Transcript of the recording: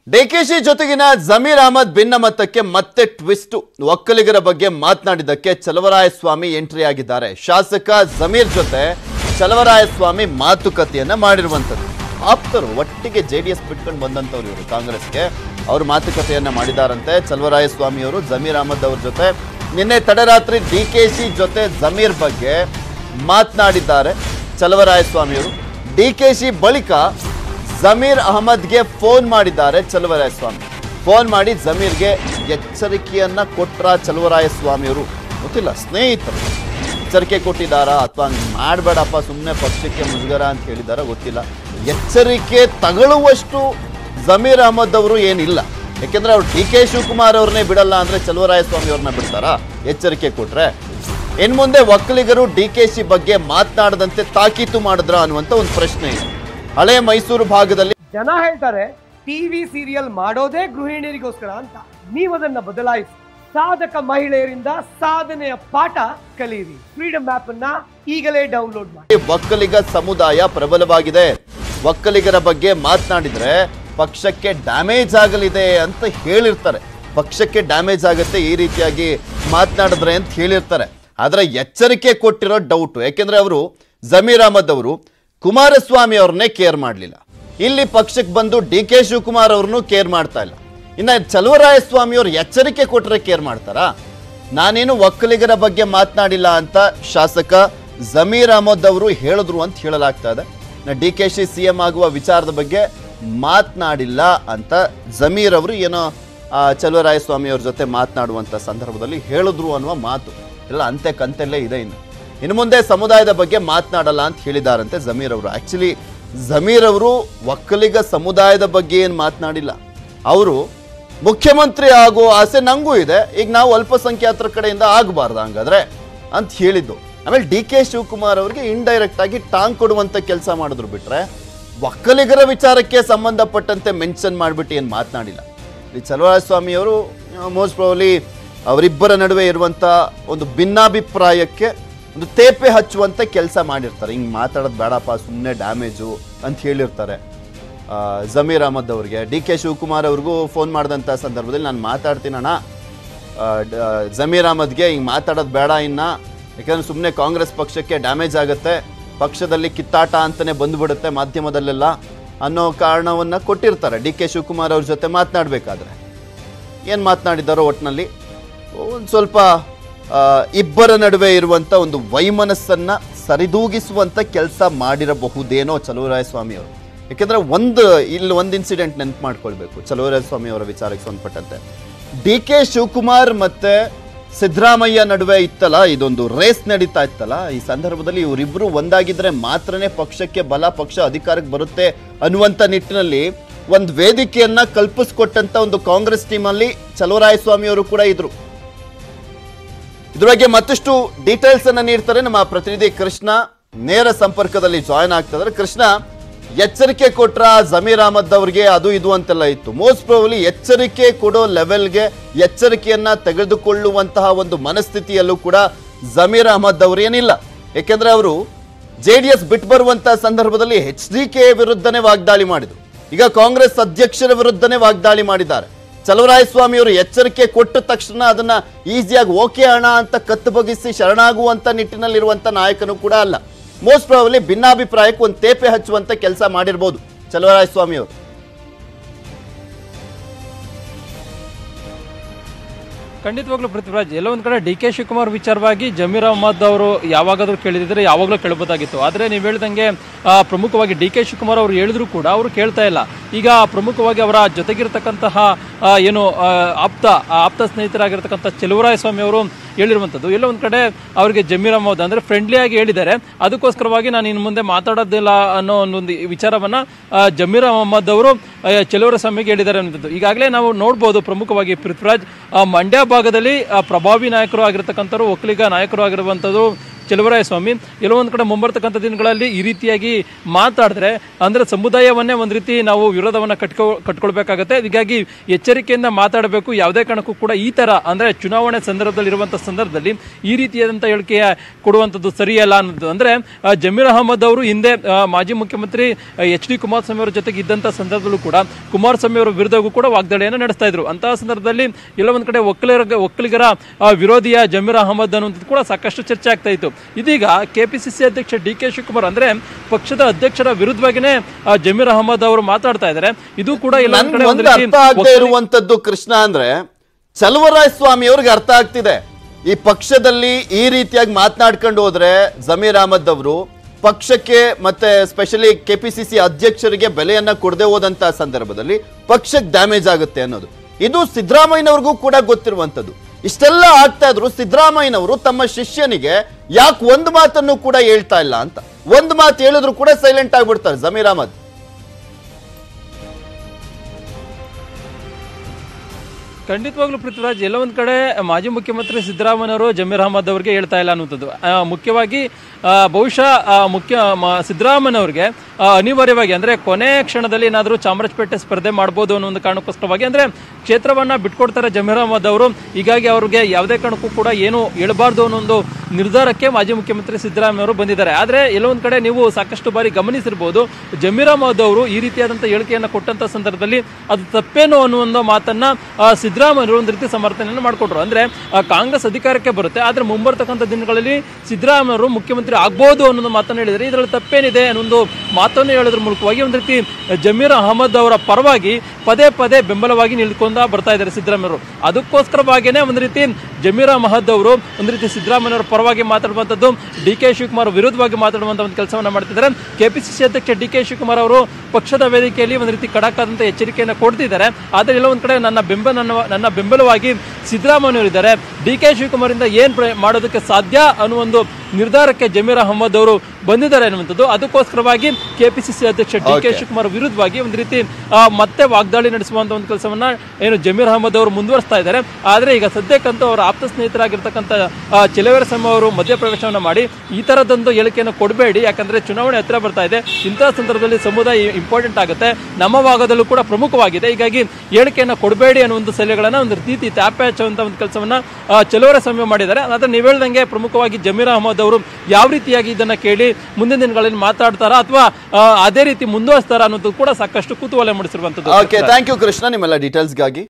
ಡಿಕೆಶಿ ಜೊತೆಗಿನ ಜಮೀರ್ ಅಹಮದ್ ಭಿನ್ನಮತಕ್ಕೆ ಮತ್ತೆ ಟ್ವಿಸ್ಟ್ ಒಕ್ಕಲಿಗರ ಬಗ್ಗೆ ಮಾತನಾಡಿದ್ದಕ್ಕೆ ಚಲವರಾಯಸ್ವಾಮಿ ಎಂಟ್ರಿ ಆಗಿದ್ದಾರೆ ಶಾಸಕ ಜಮೀರ್ ಜೊತೆ ಚಲವರಾಯಸ್ವಾಮಿ ಮಾತುಕತೆಯನ್ನ ಮಾಡಿರುವಂಥದ್ದು ಆಪ್ತರು ಒಟ್ಟಿಗೆ ಜೆ ಡಿ ಎಸ್ ಬಿಟ್ಕೊಂಡು ಬಂದಂಥವ್ರು ಇವರು ಕಾಂಗ್ರೆಸ್ಗೆ ಅವರು ಮಾತುಕತೆಯನ್ನ ಮಾಡಿದಾರಂತೆ ಚಲವರಾಯಸ್ವಾಮಿ ಅವರು ಜಮೀರ್ ಅಹಮದ್ ಅವ್ರ ಜೊತೆ ನಿನ್ನೆ ತಡರಾತ್ರಿ ಡಿ ಕೆ ಶಿ ಜೊತೆ ಜಮೀರ್ ಬಗ್ಗೆ ಮಾತನಾಡಿದ್ದಾರೆ ಚಲವರಾಯಸ್ವಾಮಿ ಅವರು ಡಿ ಕೆ ಶಿ ಬಳಿಕ ಜಮೀರ್ ಅಹಮದ್ಗೆ ಫೋನ್ ಮಾಡಿದ್ದಾರೆ ಚಲವರಾಯಸ್ವಾಮಿ ಫೋನ್ ಮಾಡಿ ಜಮೀರ್ಗೆ ಎಚ್ಚರಿಕೆಯನ್ನ ಕೊಟ್ರ ಚಲವರಾಯಸ್ವಾಮಿಯವರು ಗೊತ್ತಿಲ್ಲ ಸ್ನೇಹಿತರು ಎಚ್ಚರಿಕೆ ಕೊಟ್ಟಿದ್ದಾರಾ ಅಥವಾ ಹಂಗೆ ಮಾಡಬೇಡಪ್ಪ ಸುಮ್ಮನೆ ಪಕ್ಷಕ್ಕೆ ಮುಜುಗರ ಅಂತ ಹೇಳಿದಾರ ಗೊತ್ತಿಲ್ಲ ಎಚ್ಚರಿಕೆ ತಗೊಳ್ಳುವಷ್ಟು ಜಮೀರ್ ಅಹಮದ್ ಅವರು ಏನಿಲ್ಲ ಯಾಕೆಂದ್ರೆ ಅವ್ರು ಡಿ ಕೆ ಶಿವಕುಮಾರ್ ಅವ್ರನ್ನೇ ಬಿಡಲ್ಲ ಅಂದ್ರೆ ಚಲವರಾಯಸ್ವಾಮಿ ಅವ್ರನ್ನ ಬಿಡ್ತಾರಾ ಎಚ್ಚರಿಕೆ ಕೊಟ್ರೆ ಇನ್ ಮುಂದೆ ಒಕ್ಕಲಿಗರು ಡಿ ಕೆ ಶಿ ಬಗ್ಗೆ ಮಾತನಾಡದಂತೆ ತಾಕೀತು ಮಾಡಿದ್ರ ಅನ್ನುವಂತ ಒಂದು ಪ್ರಶ್ನೆ ಇದೆ ಹಳೆ ಮೈಸೂರು ಭಾಗದಲ್ಲಿ ಜನ ಹೇಳ್ತಾರೆ ಟಿವಿ ಸೀರಿಯಲ್ ಮಾಡೋದೇ ಗೃಹಿಣಿಯರಿಗೋಸ್ಕರ ಅಂತ ನೀವು ಅದನ್ನ ಬದಲಾಯಿಸಿ ಸಾಧಕ ಮಹಿಳೆಯರಿಂದ ಸಾಧನೆಯ ಪಾಠ ಕಲಿಯಿರಿ ಫ್ರೀಡಮ್ ಆಪ್ ಅನ್ನ ಈಗಲೇ ಡೌನ್ಲೋಡ್ ಮಾಡಿ ಒಕ್ಕಲಿಗ ಸಮುದಾಯ ಪ್ರಬಲವಾಗಿದೆ ಒಕ್ಕಲಿಗರ ಬಗ್ಗೆ ಮಾತನಾಡಿದ್ರೆ ಪಕ್ಷಕ್ಕೆ ಡ್ಯಾಮೇಜ್ ಆಗಲಿದೆ ಅಂತ ಹೇಳಿರ್ತಾರೆ ಪಕ್ಷಕ್ಕೆ ಡ್ಯಾಮೇಜ್ ಆಗುತ್ತೆ ಈ ರೀತಿಯಾಗಿ ಮಾತನಾಡಿದ್ರೆ ಅಂತ ಹೇಳಿರ್ತಾರೆ ಆದ್ರೆ ಎಚ್ಚರಿಕೆ ಕೊಟ್ಟಿರೋ ಡೌಟ್ ಯಾಕೆಂದ್ರೆ ಅವರು ಜಮೀರ್ ಅಹಮದ್ ಅವರು ಕುಮಾರಸ್ವಾಮಿ ಅವ್ರನ್ನೇ ಕೇರ್ ಮಾಡಲಿಲ್ಲ ಇಲ್ಲಿ ಪಕ್ಷಕ್ಕೆ ಬಂದು ಡಿ ಕೆ ಶಿವಕುಮಾರ್ ಅವ್ರನ್ನೂ ಕೇರ್ ಮಾಡ್ತಾ ಇಲ್ಲ ಇನ್ನ ಚಲುವರಾಯಸ್ವಾಮಿ ಅವರು ಎಚ್ಚರಿಕೆ ಕೊಟ್ಟರೆ ಕೇರ್ ಮಾಡ್ತಾರಾ ನಾನೇನು ಒಕ್ಕಲಿಗರ ಬಗ್ಗೆ ಮಾತನಾಡಿಲ್ಲ ಅಂತ ಶಾಸಕ ಜಮೀರ್ ಅಹಮದ್ ಅವರು ಹೇಳಿದ್ರು ಅಂತ ಹೇಳಲಾಗ್ತಾ ಇದೆ ಡಿ ಕೆ ಶಿ ಸಿ ಎಂ ಆಗುವ ವಿಚಾರದ ಬಗ್ಗೆ ಮಾತನಾಡಿಲ್ಲ ಅಂತ ಜಮೀರ್ ಅವರು ಏನೋ ಆ, ಚಲುವರಾಯಸ್ವಾಮಿ ಅವ್ರ ಜೊತೆ ಮಾತನಾಡುವಂಥ ಸಂದರ್ಭದಲ್ಲಿ ಹೇಳಿದ್ರು ಅನ್ನುವ ಮಾತು ಎಲ್ಲ ಅಂತೆ ಕಂತೆಲ್ಲೇ ಇದೆ ಇನ್ನು ಇನ್ನು ಮುಂದೆ ಸಮುದಾಯದ ಬಗ್ಗೆ ಮಾತನಾಡಲ್ಲ ಅಂತ ಹೇಳಿದಾರಂತೆ ಜಮೀರ್ ಅವರು ಆಕ್ಚುಲಿ ಜಮೀರ್ ಅವರು ಒಕ್ಕಲಿಗ ಸಮುದಾಯದ ಬಗ್ಗೆ ಏನು ಮಾತನಾಡಿಲ್ಲ ಅವರು ಮುಖ್ಯಮಂತ್ರಿ ಆಗೋ ಆಸೆ ನಂಗೂ ಇದೆ ಈಗ ನಾವು ಅಲ್ಪಸಂಖ್ಯಾತರ ಕಡೆಯಿಂದ ಆಗಬಾರ್ದು ಹಂಗಾದ್ರೆ ಅಂತ ಹೇಳಿದ್ದು ಆಮೇಲೆ ಡಿ ಕೆ ಶಿವಕುಮಾರ್ ಅವರಿಗೆ ಇಂಡೈರೆಕ್ಟ್ ಆಗಿ ಟಾಂಗ್ ಕೊಡುವಂತ ಕೆಲಸ ಮಾಡಿದ್ರು ಬಿಟ್ರೆ ಒಕ್ಕಲಿಗರ ವಿಚಾರಕ್ಕೆ ಸಂಬಂಧಪಟ್ಟಂತೆ ಮೆನ್ಷನ್ ಮಾಡಿಬಿಟ್ಟು ಏನು ಮಾತನಾಡಿಲ್ಲ ಈ ಚಲುವರಾಯಸ್ವಾಮಿ ಅವರು ಮೋಸ್ಟ್ ಪ್ರಾಬಲಿ ಅವರಿಬ್ಬರ ನಡುವೆ ಇರುವಂತ ಒಂದು ಭಿನ್ನಾಭಿಪ್ರಾಯಕ್ಕೆ ಒಂದು ತೇಪೆ ಹಚ್ಚುವಂತ ಕೆಲಸ ಮಾಡಿರ್ತಾರೆ ಹಿಂಗೆ ಮಾತಾಡೋದು ಬೇಡಪ್ಪ ಸುಮ್ಮನೆ ಡ್ಯಾಮೇಜು ಅಂತ ಹೇಳಿರ್ತಾರೆ ಆ, ಜಮೀರ್ ಅಹಮದ್ ಅವ್ರಿಗೆ ಡಿ ಕೆ ಶಿವಕುಮಾರ್ ಅವ್ರಿಗೂ ಫೋನ್ ಮಾಡಿದಂಥ ಸಂದರ್ಭದಲ್ಲಿ ನಾನು ಮಾತಾಡ್ತೀನಣ್ಣ ಆ, ಡ- ಜಮೀರ್ ಅಹಮದ್ಗೆ ಹಿಂಗೆ ಮಾತಾಡೋದು ಬೇಡ ಇನ್ನ ಯಾಕಂದ್ರೆ ಸುಮ್ಮನೆ ಕಾಂಗ್ರೆಸ್ ಪಕ್ಷಕ್ಕೆ ಡ್ಯಾಮೇಜ್ ಆಗುತ್ತೆ ಪಕ್ಷದಲ್ಲಿ ಕಿತ್ತಾಟ ಅಂತಲೇ ಬಂದ್ಬಿಡುತ್ತೆ ಮಾಧ್ಯಮದಲ್ಲೆಲ್ಲ ಅನ್ನೋ ಕಾರಣವನ್ನು ಕೊಟ್ಟಿರ್ತಾರೆ ಡಿ ಕೆ ಶಿವಕುಮಾರ್ ಅವ್ರ ಜೊತೆ ಮಾತನಾಡಬೇಕಾದ್ರೆ ಏನು ಮಾತನಾಡಿದ್ದಾರೋ ಒಟ್ಟಿನಲ್ಲಿ ಒಂದು ಸ್ವಲ್ಪ ಆ, ಇಬ್ಬರ ನಡುವೆ ಇರುವಂಥ ಒಂದು ವೈಮನಸ್ಸನ್ನು ಸರಿದೂಗಿಸುವಂಥ ಕೆಲಸ ಮಾಡಿರಬಹುದೇನೋ ಚಲುವರಾಯಸ್ವಾಮಿ ಅವರು ಯಾಕೆಂದರೆ ಒಂದು ಇಲ್ಲಿ ಒಂದು ಇನ್ಸಿಡೆಂಟ್ ನೆನಪು ಮಾಡ್ಕೊಳ್ಬೇಕು ಚಲುವರಾಯಸ್ವಾಮಿ ಅವರ ವಿಚಾರಕ್ಕೆ ಸಂಬಂಧಪಟ್ಟಂತೆ ಡಿ ಕೆ ಶಿವಕುಮಾರ್ ಮತ್ತೆ ಸಿದ್ದರಾಮಯ್ಯ ನಡುವೆ ಇತ್ತಲ್ಲ ಇದೊಂದು ರೇಸ್ ನಡೀತಾ ಇತ್ತಲ್ಲ ಈ ಸಂದರ್ಭದಲ್ಲಿ ಇವರಿಬ್ಬರು ಒಂದಾಗಿದ್ರೆ ಮಾತ್ರನೇ ಪಕ್ಷಕ್ಕೆ ಬಲ ಪಕ್ಷ ಅಧಿಕಾರಕ್ಕೆ ಬರುತ್ತೆ ಅನ್ನುವಂಥ ನಿಟ್ಟಿನಲ್ಲಿ ಒಂದು ವೇದಿಕೆಯನ್ನ ಕಲ್ಪಿಸ್ಕೊಟ್ಟಂತ ಒಂದು ಕಾಂಗ್ರೆಸ್ ಟೀಮಲ್ಲಿ ಚಲುವರಾಯಸ್ವಾಮಿ ಅವರು ಕೂಡ ಇದ್ರು ಇದ್ರ ಬಗ್ಗೆ ಮತ್ತಷ್ಟು ಡೀಟೇಲ್ಸ್ ಅನ್ನ ನೀಡ್ತಾರೆ ನಮ್ಮ ಪ್ರತಿನಿಧಿ ಕೃಷ್ಣ ನೇರ ಸಂಪರ್ಕದಲ್ಲಿ ಜಾಯ್ನ್ ಆಗ್ತಿದ್ದಾರೆ ಕೃಷ್ಣ ಎಚ್ಚರಿಕೆ ಕೊಟ್ರ ಜಮೀರ್ ಅಹಮದ್ ಅವರಿಗೆ ಅದು ಇದು ಅಂತೆಲ್ಲ ಇತ್ತು ಮೋಸ್ಟ್ ಪ್ರಾಬಲಿ ಎಚ್ಚರಿಕೆ ಕೊಡೋ ಲೆವೆಲ್ಗೆ ಎಚ್ಚರಿಕೆಯನ್ನ ತೆಗೆದುಕೊಳ್ಳುವಂತಹ ಒಂದು ಮನಸ್ಥಿತಿಯಲ್ಲೂ ಕೂಡ ಜಮೀರ್ ಅಹಮದ್ ಅವರು ಏನಿಲ್ಲ ಯಾಕೆಂದ್ರೆ ಅವರು ಜೆ ಡಿ ಎಸ್ ಬಿಟ್ಟು ಬರುವಂತಹ ಸಂದರ್ಭದಲ್ಲಿ ಎಚ್ ಡಿ ಕೆ ವಿರುದ್ಧನೇ ವಾಗ್ದಾಳಿ ಮಾಡಿದ್ರು ಈಗ ಕಾಂಗ್ರೆಸ್ ಅಧ್ಯಕ್ಷರ ವಿರುದ್ಧನೇ ವಾಗ್ದಾಳಿ ಮಾಡಿದ್ದಾರೆ ಚಲವರಾಯಸ್ವಾಮಿ ಅವರು ಎಚ್ಚರಿಕೆ ಕೊಟ್ಟ ತಕ್ಷಣ ಅದನ್ನ ಈಸಿಯಾಗಿ ಓಕೆ ಅಣ ಅಂತ ಕತ್ತು ಬಗ್ಗಿಸಿ ಶರಣಾಗುವಂತ ನಿಟ್ಟಿನಲ್ಲಿರುವಂತ ನಾಯಕನು ಕೂಡ ಅಲ್ಲ ಮೋಸ್ಟ್ ಪ್ರಾಬಲಿ ಭಿನ್ನಾಭಿಪ್ರಾಯಕ್ಕೆ ಒಂದು ತೇಪೆ ಹಚ್ಚುವಂತ ಕೆಲಸ ಮಾಡಿರ್ಬೋದು ಚಲವರಾಯಸ್ವಾಮಿ ಅವರು ಖಂಡಿತವಾಗ್ಲೂ ಪೃಥ್ವಿರಾಜ್ ಎಲ್ಲ ಒಂದ್ ಕಡೆ ಡಿ ಕೆ ಶಿವಕುಮಾರ್ ವಿಚಾರವಾಗಿ ಜಮೀರ್ ಅಹಮದ್ ಅವರು ಯಾವಾಗಾದ್ರೂ ಕೇಳಿದಿದ್ರೆ ಯಾವಾಗಲೂ ಕೇಳಬಹುದಾಗಿತ್ತು ಆದ್ರೆ ನೀವು ಹೇಳ್ದಂಗೆ ಆ, ಪ್ರಮುಖವಾಗಿ ಡಿ ಕೆ ಶಿವಕುಮಾರ್ ಅವರು ಹೇಳಿದ್ರು ಕೂಡ ಅವರು ಕೇಳ್ತಾ ಇಲ್ಲ ಈಗ ಪ್ರಮುಖವಾಗಿ ಅವರ ಜೊತೆಗಿರ್ತಕ್ಕಂತಹ ಆ, ಏನು ಆ, ಆಪ್ತ ಆ ಆಪ್ತ ಸ್ನೇಹಿತರಾಗಿರ್ತಕ್ಕಂಥ ಚೆಲುವರಾಯ ಸ್ವಾಮಿ ಅವರು ಹೇಳಿರುವಂಥದ್ದು ಎಲ್ಲ ಒಂದ್ ಕಡೆ ಅವರಿಗೆ ಜಮೀರ್ ಅಹಮದ್ ಅಂದ್ರೆ ಫ್ರೆಂಡ್ಲಿ ಆಗಿ ಹೇಳಿದ್ದಾರೆ ಅದಕ್ಕೋಸ್ಕರವಾಗಿ ನಾನು ಇನ್ನು ಮುಂದೆ ಮಾತಾಡೋದಿಲ್ಲ ಅನ್ನೋ ಒಂದು ವಿಚಾರವನ್ನ ಆ, ಜಮೀರ್ ಅಹಮದ್ ಅವರು ಚೆಲುವರ ಸ್ವಾಮಿಗೆ ಹೇಳಿದ್ದಾರೆ ಅನ್ನೋದು ಈಗಾಗಲೇ ನಾವು ನೋಡ್ಬೋದು ಪ್ರಮುಖವಾಗಿ ಪೃಥ್ವಿರಾಜ್ ಆ, ಮಂಡ್ಯ ಭಾಗದಲ್ಲಿ ಆ, ಪ್ರಭಾವಿ ನಾಯಕರು ಆಗಿರ್ತಕ್ಕಂಥವ್ರು ಒಕ್ಕಲಿಗ ನಾಯಕರು ಆಗಿರುವಂಥದ್ದು ಚೆಲುವರಾಯ ಸ್ವಾಮಿ ಎಲ್ಲೋ ಒಂದ್ ಕಡೆ ಮುಂಬರ್ತಕ್ಕಂಥ ದಿನಗಳಲ್ಲಿ ಈ ರೀತಿಯಾಗಿ ಮಾತಾಡಿದ್ರೆ ಅಂದ್ರೆ ಸಮುದಾಯವನ್ನೇ ಒಂದ್ ರೀತಿ ನಾವು ವಿರೋಧವನ್ನ ಕಟ್ಕೊ ಕಟ್ಕೊಳ್ಬೇಕಾಗತ್ತೆ ಹೀಗಾಗಿ ಎಚ್ಚರಿಕೆಯಿಂದ ಮಾತಾಡಬೇಕು ಯಾವುದೇ ಕಾರಣಕ್ಕೂ ಕೂಡ ಈ ತರ ಅಂದ್ರೆ ಚುನಾವಣೆ ಸಂದರ್ಭದಲ್ಲಿ ಇರುವಂತಹ ಸಂದರ್ಭದಲ್ಲಿ ಈ ರೀತಿಯಾದಂತಹ ಹೇಳಿಕೆಯ ಕೊಡುವಂಥದ್ದು ಸರಿಯಲ್ಲ ಅನ್ನೋದು ಅಂದ್ರೆ ಆ, ಜಮೀರ್ ಅಹಮದ್ ಅವರು ಹಿಂದೆ ಆ, ಮಾಜಿ ಮುಖ್ಯಮಂತ್ರಿ ಎಚ್ ಡಿ ಕುಮಾರಸ್ವಾಮಿ ಅವರ ಜೊತೆಗೆ ಇದ್ದಂಥ ಸಂದರ್ಭದಲ್ಲೂ ಕೂಡ ಕುಮಾರಸ್ವಾಮಿ ಅವರ ವಿರುದ್ಧವೂ ಕೂಡ ವಾಗ್ದಾಳಿಯನ್ನು ನಡೆಸ್ತಾ ಇದ್ರು ಅಂತಹ ಸಂದರ್ಭದಲ್ಲಿ ಎಲ್ಲ ಒಂದ್ ಕಡೆ ಒಕ್ಕಲಿಗರ ಒಕ್ಕಲಿಗರ ಆ, ವಿರೋಧಿಯ ಜಮೀರ್ ಅಹಮದ್ ಅನ್ನುವಂಥದ್ದು ಕೂಡ ಸಾಕಷ್ಟು ಚರ್ಚೆ ಆಗ್ತಾ ಇತ್ತು ಇದೀಗ ಕೆಪಿಸಿಸಿ ಅಧ್ಯಕ್ಷ ಡಿ ಕೆ ಶಿವಕುಮಾರ್ ಅಂದ್ರೆ ಪಕ್ಷದ ಅಧ್ಯಕ್ಷರ ವಿರುದ್ಧವಾಗಿನೇ ಆ, ಜಮೀರ್ ಅಹಮದ್ ಅವರು ಮಾತಾಡ್ತಾ ಇದ್ದಾರೆ ಇದು ಕೂಡ ಎಲ್ಲ ಒಂದ್ ಕಡೆ ನನ್ಗೆ ಒಂದ್ ಒಂದು ರೀತಿ ಅರ್ಥ ಆಗದೆ ಒಕ್ಕಲಿ- ಇರುವಂತದ್ದು ಕೃಷ್ಣ ಅಂದ್ರೆ ಚಲುವರಾಯ ಸ್ವಾಮಿ ಅವ್ರಿಗೆ ಅರ್ಥ ಆಗ್ತಿದೆ ಈ ಪಕ್ಷದಲ್ಲಿ ಈ ರೀತಿಯಾಗಿ ಮಾತನಾಡ್ಕೊಂಡು ಹೋದ್ರೆ ಜಮೀರ್ ಅಹಮದ್ ಅವರು ಪಕ್ಷಕ್ಕೆ ಮತ್ತೆ ಸ್ಪೆಷಲಿ ಕೆಪಿಸಿಸಿ ಅಧ್ಯಕ್ಷರಿಗೆ ಬೆಲೆಯನ್ನ ಕೊಡದೆ ಹೋದಂತ ಸಂದರ್ಭದಲ್ಲಿ ಪಕ್ಷಕ್ಕೆ ಡ್ಯಾಮೇಜ್ ಆಗುತ್ತೆ ಅನ್ನೋದು ಇದು ಸಿದ್ದರಾಮಯ್ಯನವ್ರಿಗೂ ಕೂಡ ಗೊತ್ತಿರುವಂತದ್ದು ಇಷ್ಟೆಲ್ಲ ಆಗ್ತಾ ಇದ್ರು ಸಿದ್ದರಾಮಯ್ಯನವರು ತಮ್ಮ ಶಿಷ್ಯನಿಗೆ ಯಾಕೆ ಒಂದು ಮಾತನ್ನು ಕೂಡ ಹೇಳ್ತಾ ಇಲ್ಲ ಅಂತ ಒಂದು ಮಾತು ಹೇಳಿದ್ರು ಕೂಡ ಸೈಲೆಂಟ್ ಆಗ್ಬಿಡ್ತಾರೆ ಜಮೀರ್ ಅಹಮದ್ ಖಂಡಿತವಾಗ್ಲೂ ಪೃಥ್ವಿರಾಜ್ ಎಲ್ಲ ಒಂದ್ ಕಡೆ ಮಾಜಿ ಮುಖ್ಯಮಂತ್ರಿ ಸಿದ್ದರಾಮಯ್ಯನವರು ಜಮೀರ್ ಅಹಮದ್ ಅವರಿಗೆ ಹೇಳ್ತಾ ಇಲ್ಲ ಅನ್ನುವಂಥದ್ದು ಆ, ಮುಖ್ಯವಾಗಿ ಆ, ಬಹುಶಃ ಆ, ಮುಖ್ಯ ಮ- ಸಿದ್ದರಾಮಯ್ಯನವ್ರಿಗೆ ಆ, ಅನಿವಾರ್ಯವಾಗಿ ಅಂದ್ರೆ ಕೊನೆ ಕ್ಷಣದಲ್ಲಿ ಏನಾದರೂ ಚಾಮರಾಜಪೇಟೆ ಸ್ಪರ್ಧೆ ಮಾಡ್ಬೋದು ಅನ್ನೋ ಒಂದು ಕಾರಣಕ್ಕೋಸ್ಕರವಾಗಿ ಅಂದ್ರೆ ಕ್ಷೇತ್ರವನ್ನ ಬಿಟ್ಕೊಡ್ತಾರೆ ಜಮೀರ್ ಅಹಮದ್ ಅವರು ಹೀಗಾಗಿ ಅವ್ರಿಗೆ ಯಾವುದೇ ಕಾರಣಕ್ಕೂ ಕೂಡ ಏನು ಹೇಳಬಾರ್ದು ಅನ್ನೋ ಒಂದು ನಿರ್ಧಾರಕ್ಕೆ ಮಾಜಿ ಮುಖ್ಯಮಂತ್ರಿ ಸಿದ್ದರಾಮಯ್ಯ ಅವರು ಬಂದಿದ್ದಾರೆ ಆದ್ರೆ ಎಲ್ಲೋ ಒಂದ್ ಕಡೆ ನೀವು ಸಾಕಷ್ಟು ಬಾರಿ ಗಮನಿಸಿರ್ಬೋದು ಜಮೀರ್ ಅಹಮದ್ ಅವರು ಈ ರೀತಿಯಾದಂತಹ ಹೇಳಿಕೆಯನ್ನ ಕೊಟ್ಟಂತ ಸಂದರ್ಭದಲ್ಲಿ ಅದು ತಪ್ಪೇನು ಅನ್ನುವ ಮಾತನ್ನ ಆ, ಸಿದ್ದರಾಮಯ್ಯರು ಒಂದು ರೀತಿ ಸಮರ್ಥನೆಯನ್ನು ಮಾಡಿಕೊಟ್ರು ಅಂದ್ರೆ ಆ, ಕಾಂಗ್ರೆಸ್ ಅಧಿಕಾರಕ್ಕೆ ಬರುತ್ತೆ ಆದ್ರೆ ಮುಂಬರ್ತಕ್ಕಂಥ ದಿನಗಳಲ್ಲಿ ಸಿದ್ದರಾಮಯ್ಯವರು ಮುಖ್ಯಮಂತ್ರಿ ಆಗ್ಬೋದು ಅನ್ನೋ ಮಾತನ್ನು ಹೇಳಿದರೆ ಇದರಲ್ಲಿ ತಪ್ಪೇನಿದೆ ಅನ್ನೊಂದು ಮಾತನ್ನು ಹೇಳೋದ್ರ ಮೂಲಕವಾಗಿ ಒಂದು ರೀತಿ ಜಮೀರ್ ಅಹಮದ್ ಅವರ ಪರವಾಗಿ ಪದೇ ಪದೇ ಬೆಂಬಲವಾಗಿ ನಿಲ್ಕೊಂಡ ಬರ್ತಾ ಇದ್ದಾರೆ ಸಿದ್ದರಾಮಯ್ಯವರು ಅದಕ್ಕೋಸ್ಕರವಾಗಿಯೇ ಒಂದು ರೀತಿ ಜಮೀರ್ ಅಹಮದ್ ಅವರು ಒಂದು ರೀತಿ ಸಿದ್ದರಾಮಯ್ಯವರ ಪರವಾಗಿ ಮಾತಾಡುವಂಥದ್ದು ಡಿ ಕೆ ಶಿವಕುಮಾರ್ ವಿರುದ್ಧವಾಗಿ ಮಾತಾಡುವಂಥ ಒಂದು ಕೆಲಸವನ್ನ ಮಾಡ್ತಿದ್ದಾರೆ ಕೆಪಿಸಿಸಿ ಅಧ್ಯಕ್ಷ ಡಿ ಕೆ ಶಿವಕುಮಾರ್ ಅವರು ಪಕ್ಷದ ವೇದಿಕೆಯಲ್ಲಿ ಒಂದು ರೀತಿ ಖಡಕ್ಕಾದಂಥ ಎಚ್ಚರಿಕೆಯನ್ನು ಕೊಡ್ತಿದ್ದಾರೆ ಆದರೆ ಎಲ್ಲ ಒಂದು ಕಡೆ ನನ್ನ ಬೆಂಬಲ ನನ್ನ ನನ್ನ ಬೆಂಬಲವಾಗಿ ಸಿದ್ದರಾಮಯ್ಯವರು ಇದ್ದಾರೆ ಡಿ ಕೆ ಶಿವಕುಮಾರಿಂದ ಏನು ಪ್ರ ಮಾಡೋದಕ್ಕೆ ಸಾಧ್ಯ ಅನ್ನೋ ಒಂದು ನಿರ್ಧಾರಕ್ಕೆ ಜಮೀರ್ ಅಹಮದ್ ಅವರು ಬಂದಿದ್ದಾರೆ ಅನ್ನುವಂಥದ್ದು ಅದಕ್ಕೋಸ್ಕರವಾಗಿ ಕೆಪಿಸಿಸಿ ಅಧ್ಯಕ್ಷ ಡಿ ಕೆ Okay. ಶಿವಕುಮಾರ್ ವಿರುದ್ಧವಾಗಿ ಒಂದು ರೀತಿ ಆ, ಮತ್ತೆ ವಾಗ್ದಾಳಿ ನಡೆಸುವಂತ ಒಂದು ಕೆಲಸವನ್ನ ಏನು ಜಮೀರ್ ಅಹಮದ್ ಅವರು ಮುಂದುವರಿಸ್ತಾ ಇದ್ದಾರೆ ಆದರೆ ಈಗ ಸದ್ಯಕ್ಕಂತೂ ಅವರ ಆಪ್ತ ಸ್ನೇಹಿತರಾಗಿರ್ತಕ್ಕಂಥ ಚೆಲುವರ ಸಮ ಅವರು ಮಧ್ಯಪ್ರವೇಶವನ್ನ ಮಾಡಿ ಈ ತರದೊಂದು ಹೇಳಿಕೆಯನ್ನು ಕೊಡಬೇಡಿ ಯಾಕಂದ್ರೆ ಚುನಾವಣೆ ಹತ್ರ ಬರ್ತಾ ಇದೆ ಇಂತಹ ಸಂದರ್ಭದಲ್ಲಿ ಸಮುದಾಯ ಇಂಪಾರ್ಟೆಂಟ್ ಆಗುತ್ತೆ ನಮ್ಮ ಭಾಗದಲ್ಲೂ ಕೂಡ ಪ್ರಮುಖವಾಗಿದೆ ಹೀಗಾಗಿ ಹೇಳಿಕೆಯನ್ನು ಕೊಡಬೇಡಿ ಅನ್ನೋ ಒಂದು ಸಲಹೆಗಳನ್ನ ಒಂದು ರೀತಿ ತ್ಯಾಪೆ ಹಚ್ಚುವಂತ ಒಂದು ಕೆಲಸವನ್ನ ಚೆಲುವರ ಸಮಯ ಮಾಡಿದ್ದಾರೆ ಆದ್ರೆ ನೀವು ಹೇಳ್ದಂಗೆ ಪ್ರಮುಖವಾಗಿ ಜಮೀರ್ ಅಹಮದ್ ಅವರು ಯಾವ ರೀತಿಯಾಗಿ ಇದನ್ನ ಕೇಳಿ ಮುಂದಿನ ದಿನಗಳಲ್ಲಿ ಮಾತಾಡ್ತಾರಾ ಅಥವಾ ಅದೇ ರೀತಿ ಮುಂದುವರಿಸ್ತಾರಾ ಅನ್ನೋದು ಕೂಡ ಸಾಕಷ್ಟು ಕುತೂಹಲ ಮೂಡಿಸಿರುವಂತದ್ದು ಓಕೆ ಥ್ಯಾಂಕ್ ಯು ಕೃಷ್ಣ ನಿಮ್ಮೆಲ್ಲ ಡೀಟೇಲ್ಸ್ಗಾಗಿ